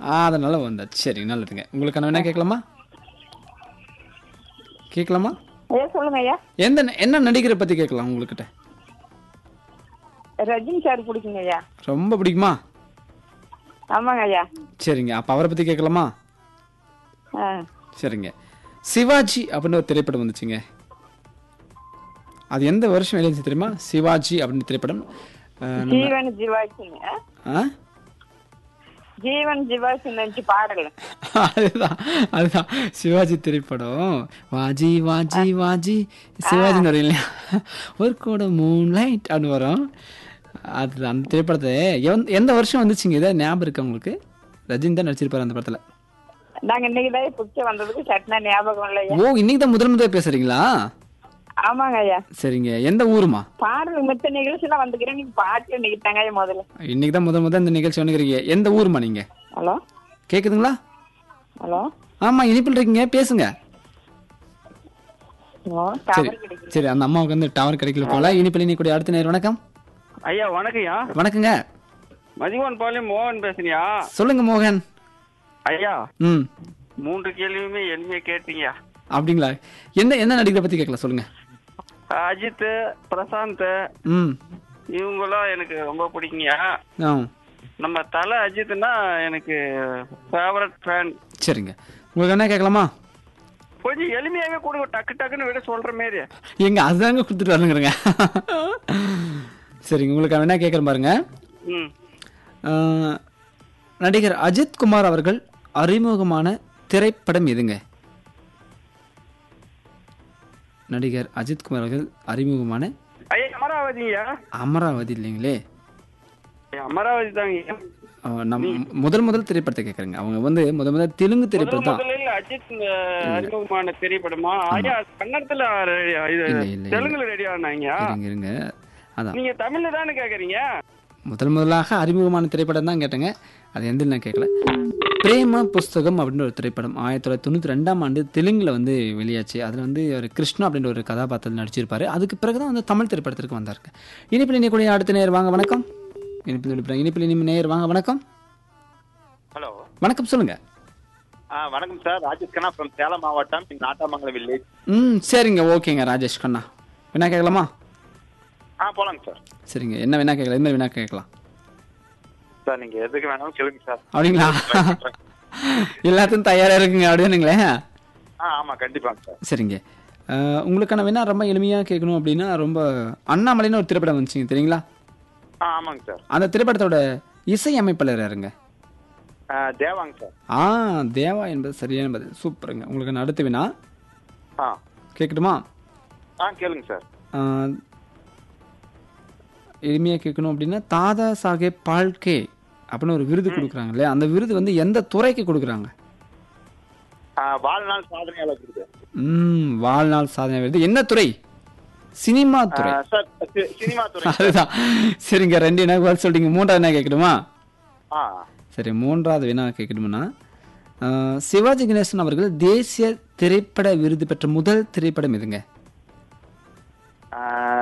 ஆ அதனால வந்தாச்சு சரி நல்லதுங்க உங்களுக்கு என்ன கேட்கலாமா கேட்கலாமா ஐயா சொல்லுங்க ஐயா எந்த என்ன நடிகரை பற்றி கேட்கலாம் உங்கள்கிட்ட ரஜினி சார் பிடிக்குங்க ஐயா ரொம்ப பிடிக்குமா ஆமாங்க ஐயா சரிங்க அப்போ அவரை பற்றி கேட்கலாமா ஆ சரிங்க சிவாஜி அப்படின்னு ஒரு திரைப்படம் வந்துச்சுங்க அது எந்த வருஷம் வெளியே தெரியுமா சிவாஜி அப்படின்னு திரைப்படம் அஹ், நம்ம- ஜீவன் ஜிவாஜிங்க ஆ ஜீவன் ஜிவாஜி நினைச்சு பாடல அதுதான் அதுதான் சிவாஜி திரைப்படம் வாஜி வாஜி வாஜி சிவாஜின்னு வரும் இல்லையா ஒரு கூட மூன் லைட் அப்படின்னு வரும் அது அந்த திரைப்படத்தை எந்த- எந்த வருஷம் வந்துச்சுங்க இதை ஞாபகம் இருக்கா உங்களுக்கு ரஜினி தான் நடிச்சிருப்பாரு அந்த படத்தில் நாங்க இன்னைக்கு தான் புடிச்ச வந்ததுக்கு சட்னா ஞாபகம் இல்லை ஐயா ஓ இன்னைக்கு தான் முதல் முதல் பேசுறீங்களா ஆமாங்க ஐயா சரிங்க எந்த ஊருமா பாடல் மித்த நிகழ்ச்சியெல்லாம் வந்துக்கிறேன் நீங்க பாட்டு நிக்கிட்டாங்க ஐயா முதல்ல இன்னைக்கு தான் முதல் முதல் இந்த நிகழ்ச்சி வந்துக்கிறீங்க எந்த ஊருமா நீங்க ஹலோ கேக்குதுங்களா ஹலோ ஆமா இனிப்பில் இருக்கீங்க பேசுங்க ஹலோ சரி டவர் கிடைக்கல சரி அந்த அம்மாவுக்கு வந்து டவர் கிடைக்கல போல இனிப்பில் நீ கூட அடுத்த நேரம் வணக்கம் ஐயா வணக்கம்யா வணக்கங்க மதிவான் பாளையம் மோகன் பேசுனியா சொல்லுங்க மோகன் ஐயா ம் மூன்று கேள்வியுமே எளிமையா கேட்டீங்க அப்படிங்களா என்ன என்ன நடிகரை பத்தி கேட்கலாம் சொல்லுங்க அஜித் பிரசாந்த் ம் இவங்களாம் எனக்கு ரொம்ப பிடிக்குங்க ஆ நம்ம தலை அஜித்னா எனக்கு ஃபேவரட் ஃபேன் சரிங்க உங்களுக்கு என்ன கேட்கலாமா கொஞ்சம் எளிமையாவே கொடுங்க டக்கு டக்குன்னு விட சொல்ற மாரி எங்க அதுதாங்க கொடுத்துட்டு வரணுங்கிறங்க சரிங்க உங்களுக்கு என்ன கேட்குறேன் பாருங்க ம் ஆ, நடிகர் அஜித் குமார் அவர்கள் அறிமுகமான திரைப்படம் எதுங்க நடிகர் அஜித் குமார் அவர்கள் அறிமுகமான ஐயா அமராவதியா அமராவதி இல்லைங்களே ஐயா, அமராவதி தாங்க ஆ, நம் முதல் முதல் திரைப்படத்தை கேட்குறேங்க அவங்க வந்து முதல் முதல் தெலுங்கு முதல் திரைப்படம் தான் முதலில் அஜித் அஹ், அறிமுகமான திரைப்படமா ஐயா கன்னடத்துல ரெடி- இது இல்லை, இல்லை, தெலுங்குல ரெடி ஆனாங்க இருங்க இருங்க அதான் நீங்க தமிழ்ல தானே கேக்குறீங்க முதல் முதலாக அறிமுகமான திரைப்படம் தான் கேட்டேங்க அது எந்த நான் கேட்கல பிரேம புஸ்தகம் அப்படின்ற ஒரு திரைப்படம் ஆயிரத்தி தொள்ளாயிரத்தி தொண்ணூற்றி ரெண்டாம் ஆண்டு தெலுங்கில் வந்து வெளியாச்சு அதில் வந்து அவர் கிருஷ்ணா அப்படின்ற ஒரு கதாபாத்திரத்தில் நடிச்சிருப்பாரு அதுக்கு பிறகு தான் வந்து தமிழ் திரைப்படத்திற்கு வந்தாருங்க இனிப்பில் இனிக்கூடிய அடுத்த நேர் வாங்க வணக்கம் இனிப்பில் இனிப்பில் இனிப்பில் இனிமே நேர் வாங்க வணக்கம் ஹலோ வணக்கம் சொல்லுங்க ஆ வணக்கம் சார் ராஜேஷ் கண்ணா ஃப்ரம் சேலம் மாவட்டம் நாட்டாமங்கலம் வில்லேஜ் ம் சரிங்க ஓகேங்க ராஜேஷ் கண்ணா வேணா கேட்கலாமா ஆ போலாங்க சார் சரிங்க என்ன வேணா கேட்கலாம் இது மாதிரி வேணா கேட்கலாம் சார் நீங்க எதுக்கு வேணாலும் சொல்லுங்க சார் அப்படிங்களா எல்லாத்தையும் தயாராக இருக்குங்க அப்படின்னுங்களே ஆ ஆமா கண்டிப்பாங்க சார் சரிங்க அஹ், உங்களுக்கான வேணா ரொம்ப எளிமையாக கேட்கணும் அப்படின்னா ரொம்ப அண்ணாமலைன்னு ஒரு திரைப்படம் வந்துச்சுங்க தெரியுங்களா ஆ ஆமாங்க சார் அந்த திரைப்படத்தோட இசை அமைப்பாளர் யாருங்க ஆ, தேவாங்க சார் ஆ தேவா என்பது சரியான பதில் சூப்பருங்க உங்களுக்கு நான் அடுத்து வேணா ஆ கேட்கட்டுமா ஆ கேளுங்க சார் அஹ், எளிமையாக கேட்கணும் அப்படின்னா தாதா சாஹேப் பால்கே அப்படின்னு ஒரு விருது கொடுக்குறாங்க இல்லையா அந்த விருது வந்து எந்த துறைக்கு கொடுக்குறாங்க ஆ, வாழ்நாள் சாதனையாளர் இருக்குது ம் வாழ்நாள் சாதனை விருது என்ன துறை சினிமா ஆ, துறை சார் சி- சினிமா துறை அதுதான் சரிங்க ரெண்டு என்ன பதில் சொல்றீங்க மூன்றாவது என்ன கேட்கணுமா ஆ சரி மூன்றாவது வேணா கேட்கணும்னா ஆஹ், சிவாஜி கணேசன் அவர்கள் தேசிய திரைப்பட விருது பெற்ற முதல் திரைப்படம் எதுங்க ஆ,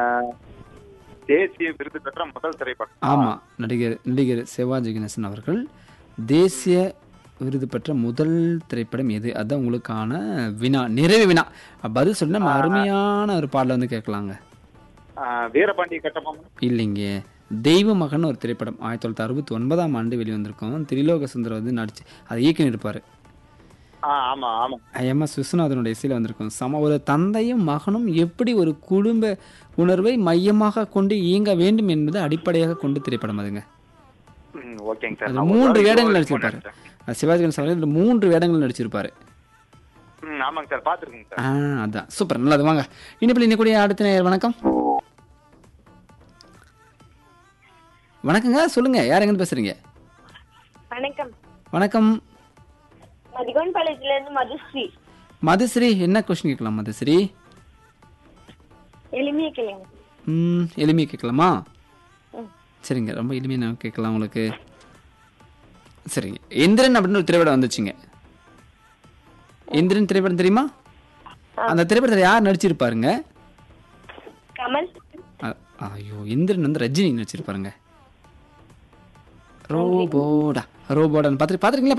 தேசிய விருது பெற்ற முதல் திரைப்படம் ஆமா நடிகர் நடிகர் சிவாஜி கணேசன் அவர்கள் தேசிய விருது பெற்ற முதல் திரைப்படம் எது அதான் உங்களுக்கான வினா நிறைவு வினா பதில் சொல்லி நம்ம அருமையான ஒரு பாடல வந்து கேட்கலாங்க ஆ, வீரபாண்டிய கட்டபொம்மன் இல்லைங்க தெய்வ மகன் ஒரு திரைப்படம் ஆயிரத்தி தொள்ளாயிரத்தி அறுபத்தி ஒன்பதாம் ஆண்டு வெளிவந்திருக்கும் திரிலோக சுந்தர் வந்து நடிச்சு அதை இயக்கினிருப்பார் ஆ ஆமா ஆமா எம் எஸ் விஸ்வநாதனுடைய இசையில் வந்திருக்கும் சம ஒரு தந்தையும் மகனும் எப்படி ஒரு குடும்ப உணர்வை மையமாக கொண்டு இயங்க வேண்டும் என்பது அடிப்படையாக கொண்டு திரைப்படம் அதுங்க ம், ஓகேங்க சார் அது நான் ஒரு மூன்று தடவை வேடங்கள் யோசிச்சு நடிச்சிருப்பாரு போனேன் அது சிவாஜி கணேசன் அவர்கள் இதுல மூன்று வேடங்கள் நடிச்சிருப்பாரு சார். ம் ஆமாங்க சார் பாத்துருக்கேங்க சார் ஆ அதான் சூப்பர் நல்லது வாங்க இனிப்பில் இன்னக்கூடிய அடுத்த நேயர் வணக்கம் வணக்கங்க சொல்லுங்க யார் எங்க பேசுறீங்க வணக்கம் வணக்கம் மதிகோன் பாளையத்துல இருந்து மதுஸ்ரீ மதுஸ்ரீ என்ன கொஸ்டின் கேட்கலாம் மதுஸ்ரீ எளிமையா கேளுங்க ம் எளிமையாக கேட்கலாமா ம். சரிங்க ரொம்ப எளிமையாக நான் கேட்கலாம் உங்களுக்கு சரிங்க எந்திரன் அப்படின்னு ஒரு திரைப்படம் வந்துச்சுங்க எந்திரன் திரைப்படம் தெரியுமா அந்த திரைப்படத்தில் யார் நடிச்சிருப்பாருங்க கமல் அ- ஐயோ இந்திரன் வந்து ரஜினி நடிச்சிருப்பாருங்க ரோபோடா ரோபோடான்னு பார்த்து பார்த்துருக்கீங்களா